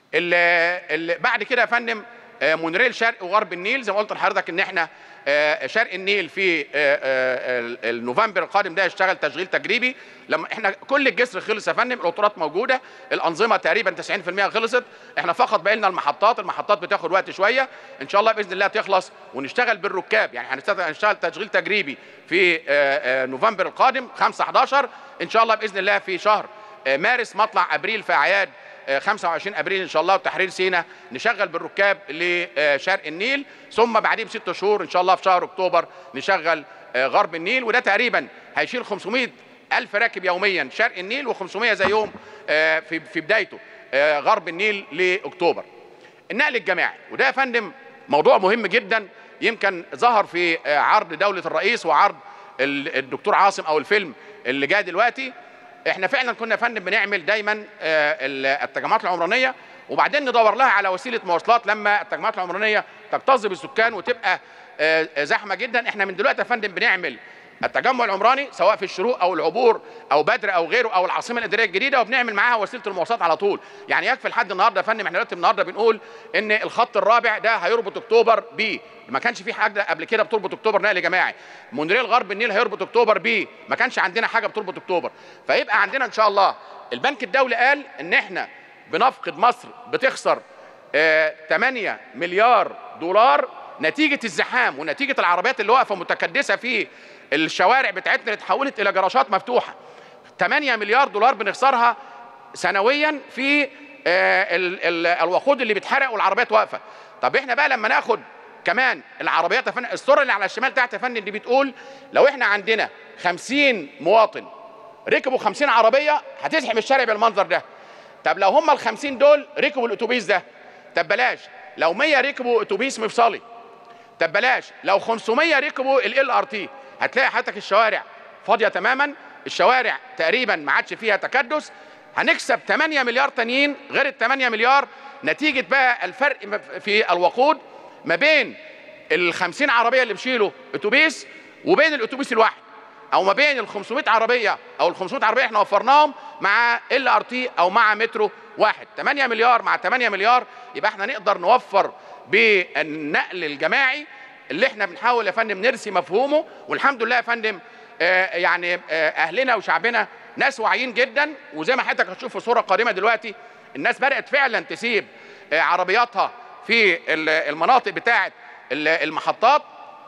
اللي اللي بعد كده يا فندم آه، مونريل شرق وغرب النيل زي ما قلت لحضرتك ان احنا آه، شرق النيل في آه، آه، ال- النوفمبر القادم ده يشتغل تشغيل تجريبي لما احنا كل الجسر خلص يا فندم القطارات موجوده الانظمه تقريبا 90% خلصت احنا فقط باقي لنا المحطات المحطات بتاخد وقت شويه ان شاء الله باذن الله تخلص ونشتغل بالركاب يعني هنشتغل هنشتغل تشغيل تجريبي في آه، آه، نوفمبر القادم 5 11 ان شاء الله باذن الله في شهر آه، مارس مطلع ابريل في اعياد آه، 25 ابريل ان شاء الله وتحرير سينا نشغل بالركاب لشرق النيل ثم بعديه بست شهور ان شاء الله في شهر اكتوبر نشغل آه، غرب النيل وده تقريبا هيشيل 500 الف راكب يوميا شرق النيل و500 زيهم آه، في في بدايته آه، غرب النيل لاكتوبر النقل الجماعي وده يا فندم موضوع مهم جدا يمكن ظهر في آه، عرض دوله الرئيس وعرض ال- الدكتور عاصم او الفيلم اللي جاي دلوقتي احنا فعلا كنا يا فندم بنعمل دايما آه، ال- التجمعات العمرانيه وبعدين ندور لها على وسيله مواصلات لما التجمعات العمرانيه تكتظ بالسكان وتبقى آه، آه، زحمه جدا احنا من دلوقتي يا فندم بنعمل التجمع العمراني سواء في الشروق او العبور او بدر او غيره او العاصمه الاداريه الجديده وبنعمل معاها وسيله المواصلات على طول يعني يكفي لحد النهارده يا فندم احنا دلوقتي النهارده بنقول ان الخط الرابع ده هيربط اكتوبر ب ما كانش في حاجه قبل كده بتربط اكتوبر نقل جماعي مونريل غرب النيل هيربط اكتوبر ب ما كانش عندنا حاجه بتربط اكتوبر فيبقى عندنا ان شاء الله البنك الدولي قال ان احنا بنفقد مصر بتخسر آه، 8 مليار دولار نتيجة الزحام ونتيجة العربيات اللي واقفة متكدسة في الشوارع بتاعتنا اللي اتحولت إلى جراشات مفتوحة 8 مليار دولار بنخسرها سنويا في آه، ال- ال- الوقود اللي بيتحرق والعربيات واقفة طب احنا بقى لما ناخد كمان العربيات يا فندم الصورة اللي على الشمال تحت يا فندم دي بتقول لو احنا عندنا 50 مواطن ركبوا 50 عربية هتزحم الشارع بالمنظر ده طب لو هم ال 50 دول ركبوا الاتوبيس ده طب بلاش لو 100 ركبوا اتوبيس مفصلي طب بلاش لو 500 ركبوا ال ار تي هتلاقي حضرتك الشوارع فاضيه تماما الشوارع تقريبا ما عادش فيها تكدس هنكسب 8 مليار تانيين غير ال 8 مليار نتيجه بقى الفرق في الوقود ما بين ال 50 عربيه اللي بيشيلوا اتوبيس وبين الاتوبيس الواحد او ما بين ال 500 عربيه او ال 500 عربيه احنا وفرناهم مع ال ار تي او مع مترو واحد 8 مليار مع 8 مليار يبقى احنا نقدر نوفر بالنقل الجماعي اللي احنا بنحاول يا فندم نرسي مفهومه والحمد لله يا فندم آه يعني آه اهلنا وشعبنا ناس واعيين جدا وزي ما حضرتك هتشوف في صوره قادمه دلوقتي الناس بدات فعلا تسيب آه عربياتها في ال- المناطق بتاعه ال- المحطات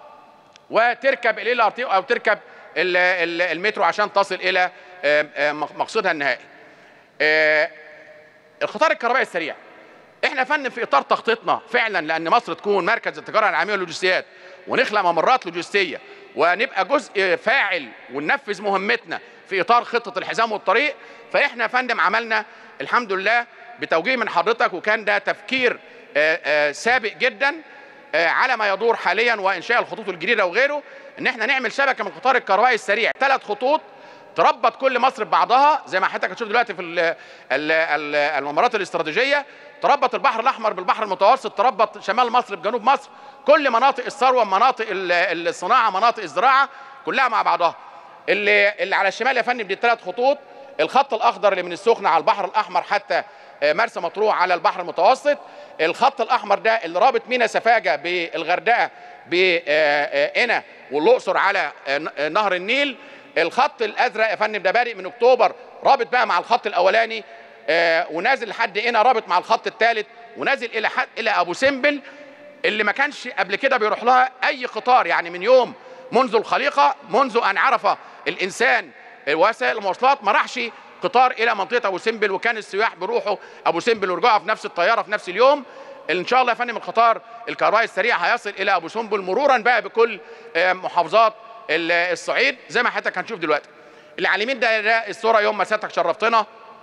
وتركب ال ار تي او تركب ال- ال- المترو عشان تصل الى آه، آه، مقصودها النهائي. آه، القطار الكهربائي السريع احنا يا فندم في اطار تخطيطنا فعلا لان مصر تكون مركز التجاره العالميه واللوجستيات ونخلق ممرات لوجستيه ونبقى جزء فاعل وننفذ مهمتنا في اطار خطه الحزام والطريق فاحنا يا فندم عملنا الحمد لله بتوجيه من حضرتك وكان ده تفكير آه، آه، سابق جدا آه، على ما يدور حاليا وانشاء الخطوط الجديده وغيره ان احنا نعمل شبكه من القطار الكهربائي السريع ثلاث خطوط تربط كل مصر ببعضها زي ما حضرتك هتشوف دلوقتي في ال- ال- ال- الممرات الاستراتيجيه تربط البحر الاحمر بالبحر المتوسط تربط شمال مصر بجنوب مصر كل مناطق الثروه مناطق ال- الصناعه مناطق الزراعه كلها مع بعضها اللي اللي على الشمال يا فندم دي الثلاث خطوط الخط الاخضر اللي من السخنه على البحر الاحمر حتى آه، مرسى مطروح على البحر المتوسط الخط الاحمر ده اللي رابط مينا سفاجه بالغردقه بقنا والاقصر على آه، ن- آه، نهر النيل الخط الازرق يا فندم ده بادئ من اكتوبر رابط بقى مع الخط الاولاني آه، ونازل لحد هنا رابط مع الخط الثالث ونازل الى حد الى ابو سمبل اللي ما كانش قبل كده بيروح لها اي قطار يعني من يوم منذ الخليقه منذ ان عرف الانسان وسائل المواصلات ما راحش قطار الى منطقه ابو سمبل وكان السياح بيروحوا ابو سمبل ويرجعوا في نفس الطياره في نفس اليوم ان شاء الله يا فندم القطار الكهربائي السريع هيصل الى ابو سمبل مرورا بقى بكل آه، محافظات ال- الصعيد زي ما حضرتك هنشوف دلوقتي اللي على اليمين ده ده الصوره يوم ما سيادتك شرفتنا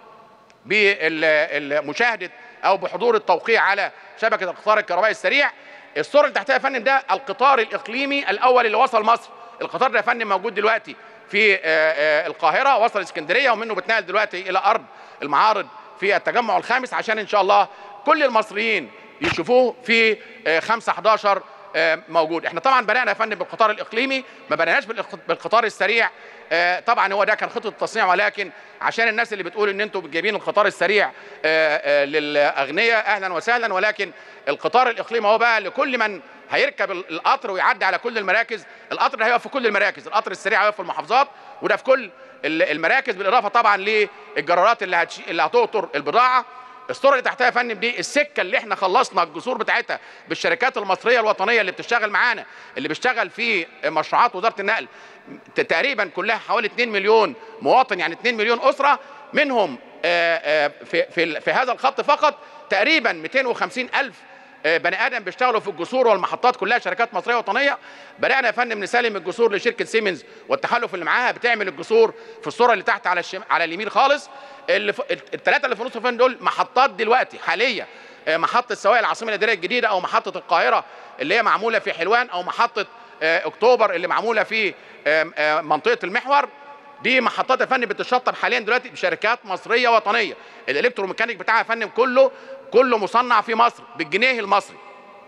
بمشاهده او بحضور التوقيع على شبكه القطار الكهربائي السريع الصوره اللي تحتها يا فندم ده القطار الاقليمي الاول اللي وصل مصر القطار ده يا فندم موجود دلوقتي في آه، آه، القاهره وصل اسكندريه ومنه بتنقل دلوقتي الى ارض المعارض في التجمع الخامس عشان ان شاء الله كل المصريين يشوفوه في آه، 5 11 آه، موجود احنا طبعا بدانا يا فندم بالقطار الاقليمي ما بداناش بالإق- بالقطار السريع آه، طبعا هو ده كان خطه التصنيع ولكن عشان الناس اللي بتقول ان انتم جايبين القطار السريع آه، آه، للاغنياء اهلا وسهلا ولكن القطار الاقليمي هو بقى لكل من هيركب ال- القطر ويعدي على كل المراكز القطر ده هيقف في كل المراكز القطر السريع هيقف في المحافظات وده في كل ال- المراكز بالاضافه طبعا للجرارات اللي هتش... اللي هتقطر البضاعه الصوره اللي تحتها يا فندم دي السكه اللي احنا خلصنا الجسور بتاعتها بالشركات المصريه الوطنيه اللي بتشتغل معانا اللي بيشتغل في مشروعات وزاره النقل ت- تقريبا كلها حوالي 2 مليون مواطن يعني 2 مليون اسره منهم آه، آه، في في ال- في هذا الخط فقط تقريبا 250 الف آه، بني ادم بيشتغلوا في الجسور والمحطات كلها شركات مصريه وطنيه بدانا يا فندم نسلم الجسور لشركه سيمنز والتحالف اللي معاها بتعمل الجسور في الصوره اللي تحت على الشم... على اليمين خالص اللي ف... الثلاثه اللي في النص فين دول محطات دلوقتي حاليا آه، محطه سواق العاصمه الاداريه الجديده او محطه القاهره اللي هي معموله في حلوان او محطه آه، اكتوبر اللي معموله في آه، آه، منطقه المحور دي محطات يا فندم بتشطب حاليا دلوقتي بشركات مصريه وطنيه الالكتروميكانيك بتاعها يا فندم كله كله مصنع في مصر بالجنيه المصري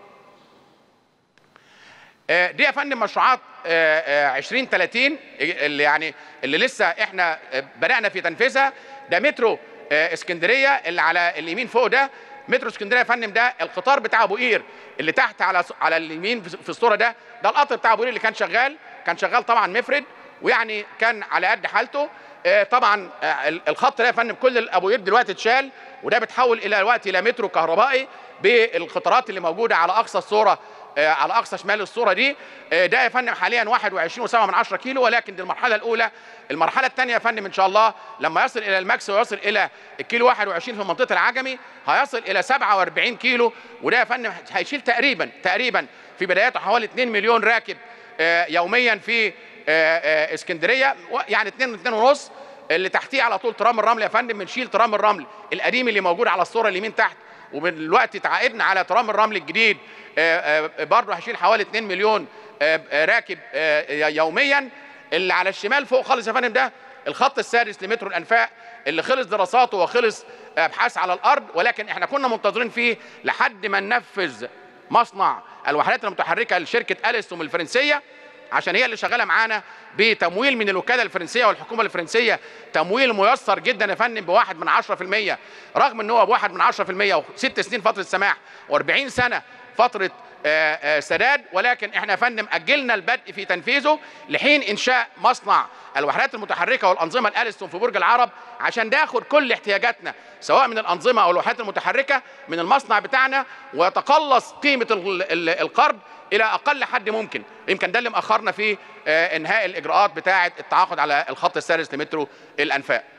آه، دي يا فندم مشروعات آه، آه، 2030 اللي يعني اللي لسه احنا آه، بدانا في تنفيذها ده مترو آه، اسكندريه اللي على اليمين فوق ده مترو اسكندريه يا فندم ده القطار بتاع ابو قير اللي تحت على على اليمين في في الصوره ده ده القطر بتاع ابو قير اللي كان شغال كان شغال طبعا مفرد ويعني كان على قد حالته آه، طبعا آه، الخط ده يا فندم كل ابو قير دلوقتي اتشال وده بتحول الى الوقت الى مترو كهربائي بالقطارات اللي موجوده على اقصى الصوره آه، على اقصى شمال الصوره دي آه، ده يا فندم حاليا 21.7 من 10 كيلو ولكن دي المرحله الاولى المرحله الثانيه يا فندم ان شاء الله لما يصل الى الماكس ويصل الى الكيلو 21 في منطقه العجمي هيصل الى 47 كيلو وده يا فندم هيشيل تقريبا تقريبا في بداياته حوالي 2 مليون راكب آه، يوميا في آه، آه، اسكندريه و- يعني 2 2 ونص اللي تحتيه على طول ترام الرمل يا فندم بنشيل ترام الرمل القديم اللي موجود على الصوره اليمين تحت ودلوقتي تعاقدنا على ترام الرمل الجديد آه، آه، برضه هيشيل حوالي 2 مليون آه، آه، راكب آه، يوميا اللي على الشمال فوق خالص يا فندم ده الخط السادس لمترو الانفاق اللي خلص دراساته وخلص ابحاث على الارض ولكن احنا كنا منتظرين فيه لحد ما ننفذ مصنع الوحدات المتحركه لشركه اليستوم الفرنسيه عشان هي اللي شغاله معانا بتمويل من الوكاله الفرنسيه والحكومه الفرنسيه تمويل ميسر جدا يا فندم بواحد من 10% رغم ان هو بواحد من 10% وست سنين فتره سماح و40 سنه فتره آه، آه، سداد ولكن احنا يا فندم اجلنا البدء في تنفيذه لحين انشاء مصنع الوحدات المتحركه والانظمه الاليستون في برج العرب عشان ناخد كل احتياجاتنا سواء من الانظمه او الوحدات المتحركه من المصنع بتاعنا ويتقلص قيمه ال- ال- القرض الى اقل حد ممكن يمكن ده اللي مأخرنا في آه، انهاء الاجراءات بتاعه التعاقد على الخط السادس لمترو الانفاق